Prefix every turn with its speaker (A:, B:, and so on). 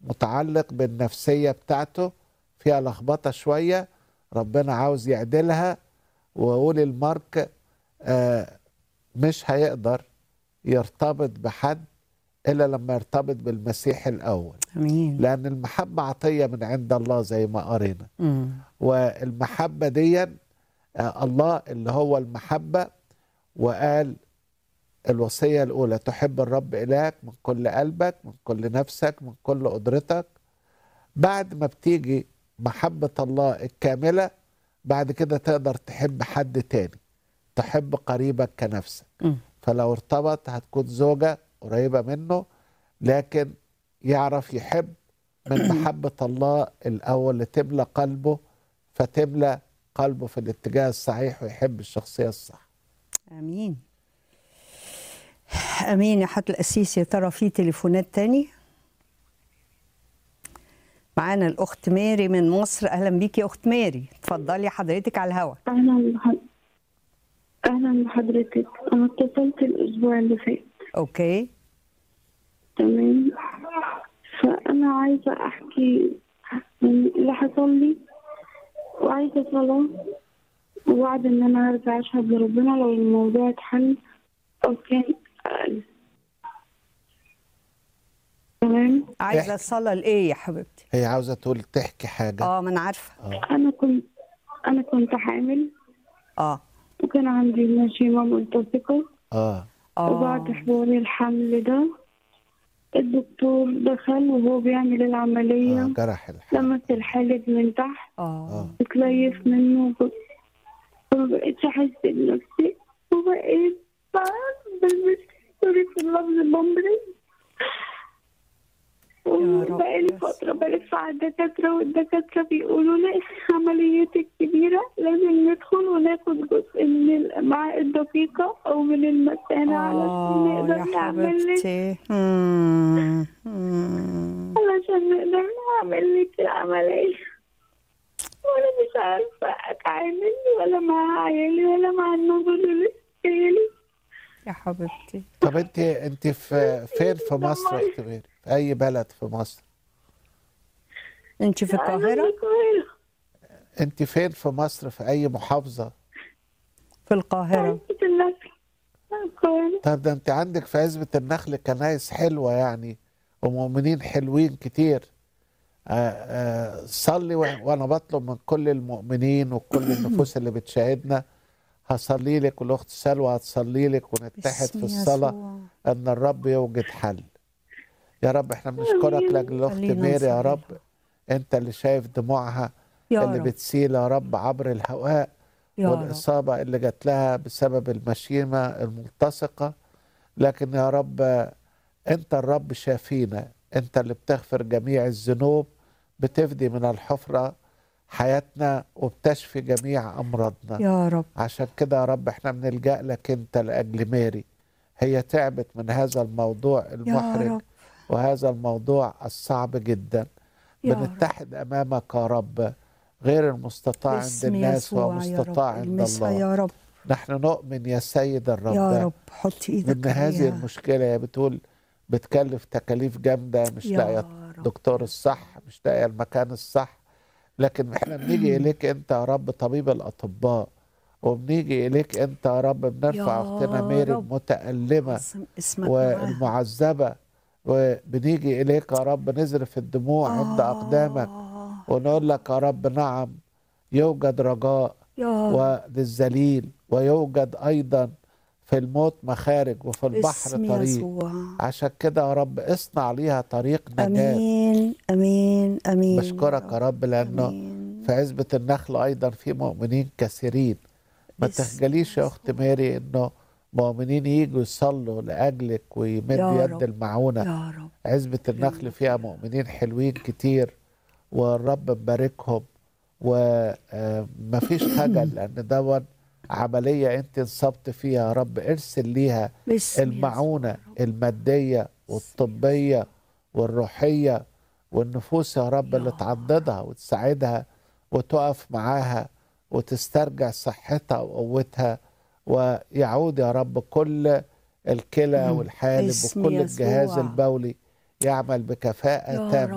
A: متعلق بالنفسية بتاعته فيها لخبطة شوية ربنا عاوز يعدلها وأولي المارك آه مش هيقدر يرتبط بحد إلا لما يرتبط بالمسيح الأول
B: امين
A: لأن المحبة عطية من عند الله زي ما قرينا
B: مم.
A: والمحبة دي آه، الله اللي هو المحبة وقال الوصية الأولى تحب الرب إلهك من كل قلبك من كل نفسك من كل قدرتك بعد ما بتيجي محبة الله الكاملة بعد كده تقدر تحب حد تاني تحب قريبك كنفسك
B: مم.
A: فلو ارتبط هتكون زوجة قريبة منه لكن يعرف يحب من محبة الله الأول اللي تملى قلبه فتملى قلبه في الاتجاه الصحيح ويحب الشخصية الصح
B: امين امين يا حضرة القسيس يا ترى في تليفونات تاني معانا الاخت ماري من مصر اهلا بيكي يا اخت ماري اتفضلي حضرتك على الهوا
C: أهلا بح... أهلا بحضرتك أنا اتصلت الأسبوع اللي فات
B: اوكي
C: تمام فأنا عايزة أحكي من اللي حصل لي وعايزة صلاة ووعد إن أنا هرجع أشهد لربنا لو الموضوع اتحل أو كان أقل تمام
B: عايزه
A: احكي.
B: الصلاه لايه يا حبيبتي
A: هي عاوزة تقول تحكي حاجة
B: اه ما انا عارفه
C: أنا كنت أنا كنت حامل
B: اه
C: وكان عندي نشيمة ملتصقة
A: اه
C: وبعد
B: اه
C: حوار الحمل ده الدكتور دخل وهو بيعمل العملية
A: آه جرح الحال
C: لمس الحالب من تحت
B: اه
C: اتليف منه ب- فما بقتش أحس بنفسي وبقيت بلبس سوري في اللفظ بمبرز
B: رب
C: وبقالي
B: يس.
C: فترة بلف على الدكاترة والدكاترة بيقولوا لي عمليتك كبيرة لازم ندخل وناخد جزء من الأمعاء الدقيقة أو من المثانة علشان
B: اه يا
C: نقدر نعمل لك
B: حبيبتي مم. مم.
C: علشان نقدر نعمل لك العملية وأنا مش عارفة أتعامل ولا مع عيالي ولا مع النظر اللي في عيالي
B: يا حبيبتي
A: طب انت انت في فين في مصر يا اخت ميري؟ في اي بلد في مصر
B: انت في
C: أنا في
B: القاهره
C: القاهرة
A: انت فين في مصر في اي محافظة
B: في القاهره
C: عزبة النخل القاهرة
A: طب ده انت عندك في عزبة النخل كنايس حلوة يعني ومؤمنين حلوين كتير آه آه صلي و- وانا بطلب من كل المؤمنين وكل النفوس اللي بتشاهدنا هصلي لك والاخت سلوى هتصلي لك ونتحد
B: باسم
A: في الصلاة
B: يسوع.
A: ان الرب يوجد حل يا رب احنا بنشكرك لاجل الاخت
B: خلينا
A: ميري يا
B: نصلي
A: رب انت اللي شايف دموعها
B: يا
A: اللي
B: رب
A: بتسيل يا رب عبر الهواء
B: يا رب
A: والإصابة اللي جات لها بسبب المشيمة الملتصقة لكن يا رب أنت الرب شافينا أنت اللي بتغفر جميع الذنوب بتفدي من الحفرة حياتنا وبتشفي جميع أمراضنا
B: يا رب
A: عشان كده يا رب احنا بنلجأ لك أنت لأجل ماري هي تعبت من هذا الموضوع
B: يا
A: المحرج
B: رب
A: وهذا الموضوع الصعب جدا
B: يا رب
A: بنتحد أمامك يا رب غير المستطاع عند
B: باسم
A: الناس
B: يسوع يا
A: ومستطاع
B: رب
A: عند
B: المسها
A: الله
B: يا رب
A: نحن نؤمن يا سيد الرب
B: يا رب حط ايدك
A: ان هذه
B: عليها
A: المشكله هي بتقول بتكلف تكاليف جامده مش
B: يا
A: لاقيه
B: رب.
A: الدكتور الصح مش لاقيه المكان الصح لكن احنا بنيجي اليك انت يا رب طبيب الاطباء وبنيجي اليك انت يا رب بنرفع
B: يا
A: اختنا ميري
B: رب.
A: المتالمه
B: عظم اسمك معاها
A: والمعذبه وبنيجي اليك يا رب نزرف الدموع عند اقدامك
B: آه.
A: ونقول لك يا رب نعم يوجد رجاء
B: يا رب
A: وللذليل ويوجد ايضا في الموت مخارج وفي البحر
B: اسم
A: طريق
B: يسوع
A: عشان كده يا رب اصنع ليها طريق نجاة
B: امين امين امين
A: بشكرك يا رب لانه
B: آمين.
A: في عزبة النخل ايضا في مؤمنين كثيرين ما
B: باسم
A: تخجليش يا اخت ماري انه مؤمنين يجوا يصلوا لاجلك ويمد
B: يا
A: يد
B: رب.
A: المعونه
B: يا رب
A: عزبة النخل فيها مؤمنين حلوين كتير والرب مباركهم ومفيش خجل لأن دون عملية أنت انصبت فيها يا رب ارسل ليها
B: باسم
A: المعونة المادية والطبية والروحية والنفوس يا رب اللي تعضدها وتساعدها وتقف معاها وتسترجع صحتها وقوتها ويعود يا رب كل الكلى والحالب
B: باسم
A: وكل الجهاز
B: يسوع.
A: البولي يعمل بكفاءة
B: يا
A: تامة